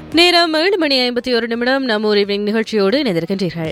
நேரம் ஏழு மணி ஐம்பத்தி ஒரு நிமிடம் நம்ம ஒரு ஈவினிங் நிகழ்ச்சியோடு இணைந்திருக்கின்றீர்கள்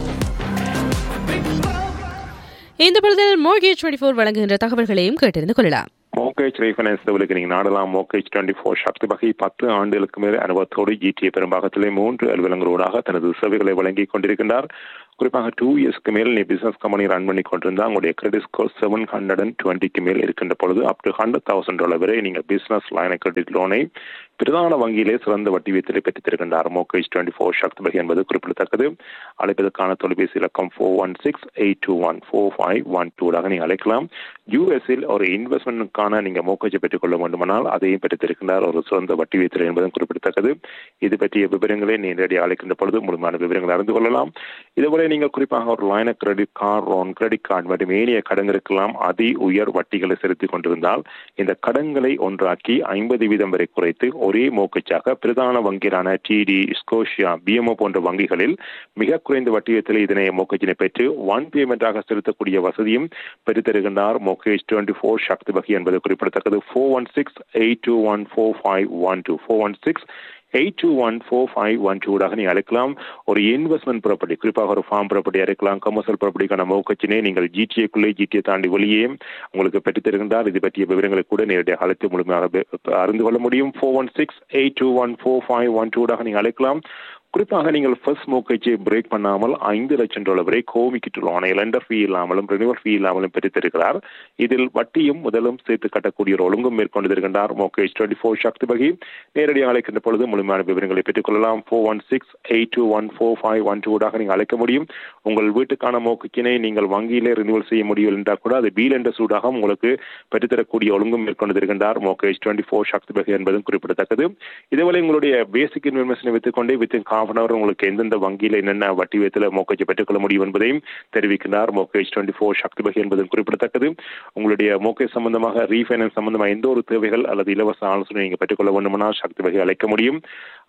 இந்த பொழுதில் மோர்கேஜ் டுவெண்ட்டி ஃபோர் வழங்குகின்ற தகவல்களையும் கேட்டிருந்து கொள்ளலாம் மோகேஜ் ரீஃபைனான்ஸ் லெவலுக்கு நீங்கள் நாடலாம் mortgage twenty four Sakthi Vagai பத்து ஆண்டுகளுக்கு மேல் அனுபவத்தோடு ஜிடிஏ பெரும்பாகத்திலே மூன்று அலுவலங்களூடாக தனது சேவைகளை வழங்கி கொண்டிருக்கின்றார் குறிப்பாக டூ இயர்ஸ்க்கு மேல் நீ பிசினஸ் கம்பெனி ரன் பண்ணி கொண்டிருந்தா உங்களுடைய credit score seven hundred and டுவெண்ட்டிக்கு மேல் இருக்கின்ற பொழுது up to hundred thousand dollar வரை நீங்கள் பிசினஸ் லைன் கிரெடிட் லோனை பிரதான வங்கியிலே சிறந்த வட்டி வீதத்திலே பெற்றுத்திருக்கின்றார் mortgage twenty four Sakthi Vagai என்பது குறிப்பிடத்தக்கது அழைப்பதற்கான தொலைபேசி இலக்கம் four one six eight two one four five one டூடாக நீங்கள் அழைக்கலாம் யூஎஸ்இல் ஒரு இன்வெஸ்ட்மெண்ட்டுக்கான நீங்கள் மோக்கேஜை பெற்றுக்கொள்ள வேண்டுமானால் அதையும் பெற்றுத்திருக்கின்றார் ஒரு சிறந்த வட்டி வீதத்தில் என்பதும் குறிப்பிடத்தக்கது இது பற்றிய விவரங்களை நேரடியாக அழைக்கின்ற பொழுது முழுமையான விவரங்களை அறிந்து கொள்ளலாம் இதுவரை நீங்கள் குறிப்பாக ஒரு line credit car loan credit card மற்றும் ஏனைய கடன்களுக்கெல்லாம் அதி உயர் வட்டிகளை செலுத்திக் கொண்டிருந்தால் இந்த கடன்களை ஒன்றாக்கி ஐம்பது வீதம் வரை குறைத்து ஒரே மோக்கச்சாக பிரதான வங்கிகளான டிடி ஸ்கோஷியா பிஎம்ஓ போன்ற வங்கிகளில் மிக குறைந்த வட்டியத்தில் இதனை மோக்கச்சினை பெற்று ஒன் பேமெண்டாக செலுத்தக்கூடிய வசதியும் பெற்றுத்தருகின்றார் mortgage twenty four Sakthi Vagai என்பது குறிப்பிடத்தக்கது four one six eight two one four five one two four one six eight two one four five one டூடாக நீங்கள் அழைக்கலாம் ஒரு இன்வெஸ்ட்மெண்ட் ப்ராப்பர்ட்டி குறிப்பாக ஒரு ஃபார்ம் ப்ராப்பர்ட்டி அழைக்கலாம் கமர்ஷியல் ப்ராப்பர்ட்டிக்கான மோக்கச்சினை நீங்கள் ஜிடிஏக்குள்ளே ஜிடிஏ தாண்டி வெளியே உங்களுக்கு பெற்றுத் தருகின்றார் இது பற்றிய விவரங்களை கூட நேரடியாக அழைத்து முழுமையாக அறிந்து கொள்ள முடியும் four one six eight two one four five one டூடாக நீங்கள் அழைக்கலாம் குறிப்பாக நீங்கள் ஃபர்ஸ்ட் மோக்கேஜை பிரேக் பண்ணாமல் ஐந்து லட்சம் டாலர் வரை கோமிக்கிட்டு லோனை லெண்டர் ஃபீ இல்லாமலும் ரினிவல் ஃபீ இல்லாமலும் பெற்றுத்திருக்கிறார் இதில் வட்டியும் முதலும் சேர்த்து கட்டக்கூடிய ஒரு ஒழுங்கும் மேற்கொண்டிருக்கின்றார் mortgage twenty four Sakthi Vagai நேரடியாக அழைக்கின்ற பொழுது முழுமையான விவரங்களை பெற்றுக்கொள்ளலாம் four one six eight two one four five one டூடாக நீங்கள் அழைக்க முடியும் உங்கள் வீட்டுக்கான மோக்கினை நீங்கள் வங்கியிலே ரினிவல் செய்ய முடியும் என்றால் கூட அது பீல் என்ற சூடாக உங்களுக்கு பெற்றுத்தரக்கூடிய ஒழுங்கும் மேற்கொண்டிருக்கின்றார் mortgage twenty four Sakthi Vagai என்பதும் குறிப்பிடத்தக்கது இதுவரை உங்களுடைய பேசிக் இன்வெஸ்ட்மெண்ட் வைத்துக்கொண்டே வித் ஹாஃப் அன் அவர் உங்களுக்கு எந்தெந்த வங்கியில் என்னென்ன வட்டி வீதத்தில் மோக்கேஜை பெற்றுக்கொள்ள முடியும் என்பதையும் தெரிவிக்கிறார் mortgage twenty four Sakthi Vagai என்பதும் குறிப்பிடத்தக்கது உங்களுடைய மோக்கேஜ் சம்பந்தமாக ரீஃபைனான்ஸ் சம்பந்தமாக எந்த ஒரு தேவைகள் அல்லது இலவச ஆலோசனை நீங்கள் பெற்றுக்கொள்ள வேண்டுமானால் சக்தி வகை அழைக்க முடியும்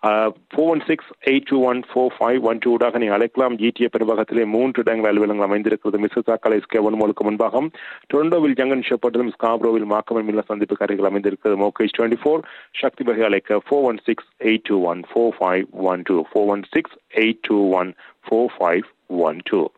four one six eight two one four five one டூடாக நீங்கள் அழைக்கலாம் ஜிடிஏ பெரும்பாகத்திலே மூன்று இடங்கள் அலுவலகங்கள் அமைந்திருக்கிறது மிஸ்ஸா காலேஜ் கேவன்மோலுக்கு முன்பாக டொரண்டோவில் ஜங்கன் ஷெப்பர்டிலும் ஸ்காப்ரோவில் மாக்கமன் மில்ல சந்திப்பு கரைகள் அமைந்திருக்கிறது mortgage twenty four Sakthi Vagai அழைக்க four one six eight two one four five one two four one six eight two one four five one two